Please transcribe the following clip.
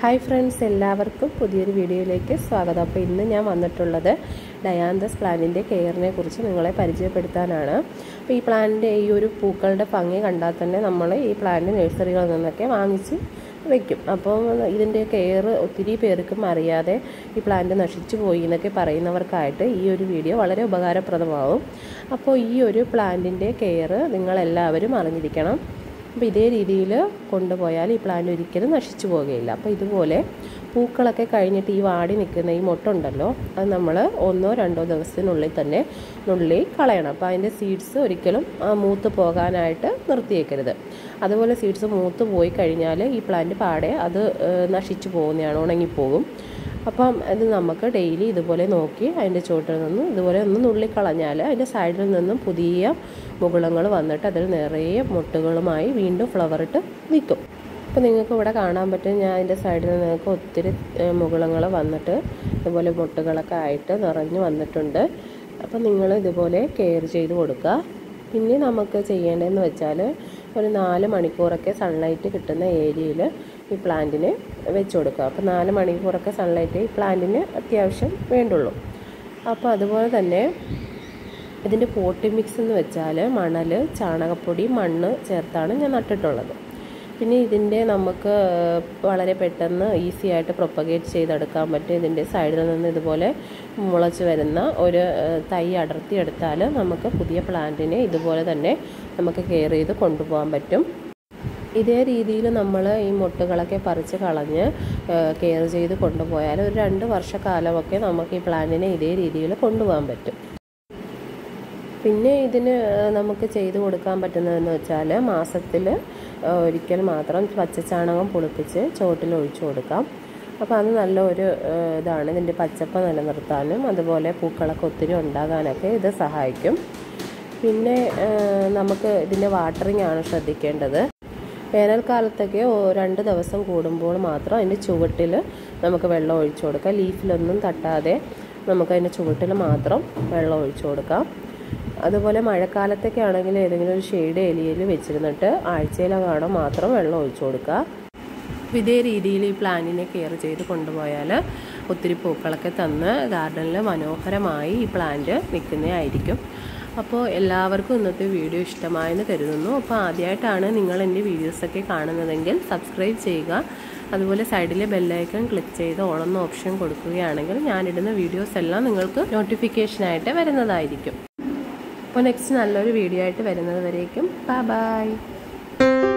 hi friends എല്ലാവർക്കും പുതിയൊരു വീഡിയോയിലേക്ക് സ്വാഗതം അപ്പോൾ ഇന്ന് ഞാൻ വന്നിട്ടുള്ളത് ഡയാന്തസ് പ്ലാന്റിൻ്റെ കെയറിനെ കുറിച്ച് നിങ്ങളെ പരിചയപ്പെടുത്താനാണ് അപ്പോൾ ഈ പ്ലാന്റിൻ്റെ ഈ ഒരു പൂക്കളുടെ ഭംഗി കണ്ടാൽ തന്നെ നമ്മൾ ഈ പ്ലാന്റ് നഴ്സറികളിൽ നിന്നൊക്കെ വാങ്ങിച്ച് വെക്കും അപ്പോൾ ഇതിൻ്റെ കെയർ ഒത്തിരി പേർക്കും അറിയാതെ ഈ പ്ലാന്റ് നശിച്ചു പോയി എന്നൊക്കെ പറയുന്നവർക്കായിട്ട് ഈ ഒരു വീഡിയോ വളരെ ഉപകാരപ്രദമാവും അപ്പോൾ ഈ ഒരു പ്ലാന്റിൻ്റെ കെയർ നിങ്ങളെല്ലാവരും അറിഞ്ഞിരിക്കണം അപ്പോൾ ഇതേ രീതിയിൽ കൊണ്ടുപോയാൽ ഈ പ്ലാന്റ് ഒരിക്കലും നശിച്ചു പോകുകയില്ല അപ്പോൾ ഇതുപോലെ പൂക്കളൊക്കെ കഴിഞ്ഞിട്ട് ഈ വാടി നിൽക്കുന്ന ഈ മുട്ടുണ്ടല്ലോ അത് നമ്മൾ ഒന്നോ രണ്ടോ ദിവസത്തിനുള്ളിൽ തന്നെ നുള്ളി കളയണം അപ്പോൾ അതിൻ്റെ സീഡ്സ് ഒരിക്കലും മൂത്ത് പോകാനായിട്ട് നിർത്തിയേക്കരുത് അതുപോലെ സീഡ്സ് മൂത്ത് പോയി കഴിഞ്ഞാൽ ഈ പ്ലാന്റ് പാടെ അത് നശിച്ചു പോകുന്നതാണ് ഉണങ്ങിപ്പോകും അപ്പം ഇത് നമുക്ക് ഡെയിലി ഇതുപോലെ നോക്കി അതിൻ്റെ ചുവട്ടിൽ നിന്നും ഇതുപോലെ ഒന്ന് നുള്ളിക്കളഞ്ഞാൽ അതിൻ്റെ സൈഡിൽ നിന്നും പുതിയ മുകുളങ്ങൾ വന്നിട്ട് അതിൽ നിറയെ മുട്ടുകളുമായി വീണ്ടും ഫ്ലവർ ഇട്ട് നിൽക്കും അപ്പോൾ നിങ്ങൾക്ക് ഇവിടെ കാണാൻ പറ്റും ഞാൻ അതിൻ്റെ സൈഡിൽ നിങ്ങൾക്ക് ഒത്തിരി മുകുളങ്ങൾ വന്നിട്ട് ഇതുപോലെ മുട്ടുകളൊക്കെ ആയിട്ട് നിറഞ്ഞു വന്നിട്ടുണ്ട് അപ്പോൾ നിങ്ങൾ ഇതുപോലെ കെയർ ചെയ്ത് കൊടുക്കുക പിന്നെ നമുക്ക് ചെയ്യേണ്ടതെന്ന് വെച്ചാൽ ഒരു നാല് മണിക്കൂറൊക്കെ സൺലൈറ്റ് കിട്ടുന്ന ഏരിയയിൽ ഈ പ്ലാന്റിന് വെച്ച് കൊടുക്കുക അപ്പോൾ നാല് മണിക്കൂറൊക്കെ സൺലൈറ്റ് ഈ പ്ലാന്റിന് അത്യാവശ്യം വേണ്ടുള്ളൂ അപ്പോൾ അതുപോലെ തന്നെ ഇതിൻ്റെ പോട്ടി മിക്സ് എന്ന് വെച്ചാൽ മണൽ ചാണകപ്പൊടി മണ്ണ് ചേർത്താണ് ഞാൻ നട്ടിട്ടുള്ളത് പിന്നെ ഇതിൻ്റെ നമുക്ക് വളരെ പെട്ടെന്ന് ഈസി ആയിട്ട് പ്രൊപ്പഗേറ്റ് ചെയ്തെടുക്കാൻ പറ്റും ഇതിൻ്റെ സൈഡിൽ നിന്ന് ഇതുപോലെ മുളച്ച് വരുന്ന ഒരു തൈ അടർത്തിയെടുത്താൽ നമുക്ക് പുതിയ പ്ലാന്റിനെ ഇതുപോലെ തന്നെ നമുക്ക് കെയർ ചെയ്ത് കൊണ്ടുപോകാൻ പറ്റും ഇതേ രീതിയിൽ നമ്മൾ ഈ മുട്ടുകളൊക്കെ പറിച്ച് കളഞ്ഞ് കെയർ ചെയ്ത് കൊണ്ടുപോയാൽ ഒരു രണ്ട് വർഷക്കാലമൊക്കെ നമുക്ക് ഈ പ്ലാന്റിനെ ഇതേ രീതിയിൽ കൊണ്ടുപോകാൻ പറ്റും പിന്നെ ഇതിന് നമുക്ക് ചെയ്തു കൊടുക്കാൻ പറ്റുന്നതെന്ന് വെച്ചാൽ മാസത്തിൽ ഒരിക്കൽ മാത്രം പച്ചച്ചാണകം പുളിപ്പിച്ച് ചുവട്ടിൽ ഒഴിച്ചു കൊടുക്കാം അപ്പോൾ അത് നല്ല ഒരു ഇതാണ് ഇതിൻ്റെ പച്ചപ്പ് നിലനിർത്താനും അതുപോലെ പൂക്കളൊക്കെ ഒത്തിരി ഉണ്ടാകാനൊക്കെ ഇത് സഹായിക്കും പിന്നെ നമുക്ക് ഇതിൻ്റെ വാട്ടറിങ് ആണ് ശ്രദ്ധിക്കേണ്ടത് വേനൽക്കാലത്തൊക്കെ രണ്ട് ദിവസം കൂടുമ്പോൾ മാത്രം അതിൻ്റെ ചുവട്ടിൽ നമുക്ക് വെള്ളം ഒഴിച്ചു കൊടുക്കാം ലീഫിലൊന്നും തട്ടാതെ നമുക്ക് അതിൻ്റെ ചുവട്ടിൽ മാത്രം വെള്ളം ഒഴിച്ചു കൊടുക്കാം അതുപോലെ മഴക്കാലത്തൊക്കെ ആണെങ്കിൽ ഏതെങ്കിലും ഒരു ഷെയ്ഡ് ഏരിയയിൽ വെച്ചിരുന്നിട്ട് ആഴ്ചയിലോ മാത്രം വെള്ളം ഒഴിച്ചു കൊടുക്കുക ഇതേ രീതിയിൽ ഈ പ്ലാന്റിനെ കെയർ ചെയ്ത് കൊണ്ടുപോയാൽ ഒത്തിരി പൂക്കളൊക്കെ തന്ന് ഗാർഡനിൽ മനോഹരമായി ഈ പ്ലാന്റ് നിൽക്കുന്നതായിരിക്കും അപ്പോൾ എല്ലാവർക്കും ഇന്നത്തെ വീഡിയോ ഇഷ്ടമായെന്ന് കരുതുന്നു അപ്പോൾ ആദ്യമായിട്ടാണ് നിങ്ങൾ എൻ്റെ വീഡിയോസൊക്കെ കാണുന്നതെങ്കിൽ സബ്സ്ക്രൈബ് ചെയ്യുക അതുപോലെ സൈഡിലെ ബെല്ലൈക്കൺ ക്ലിക്ക് ചെയ്ത് ഓളെന്ന ഓപ്ഷൻ കൊടുക്കുകയാണെങ്കിൽ ഞാനിടുന്ന വീഡിയോസ് എല്ലാം നിങ്ങൾക്ക് നോട്ടിഫിക്കേഷനായിട്ട് വരുന്നതായിരിക്കും അപ്പോൾ നെക്സ്റ്റ് നല്ലൊരു വീഡിയോ ആയിട്ട് വരുന്നത് വരേക്കും ബൈ ബൈ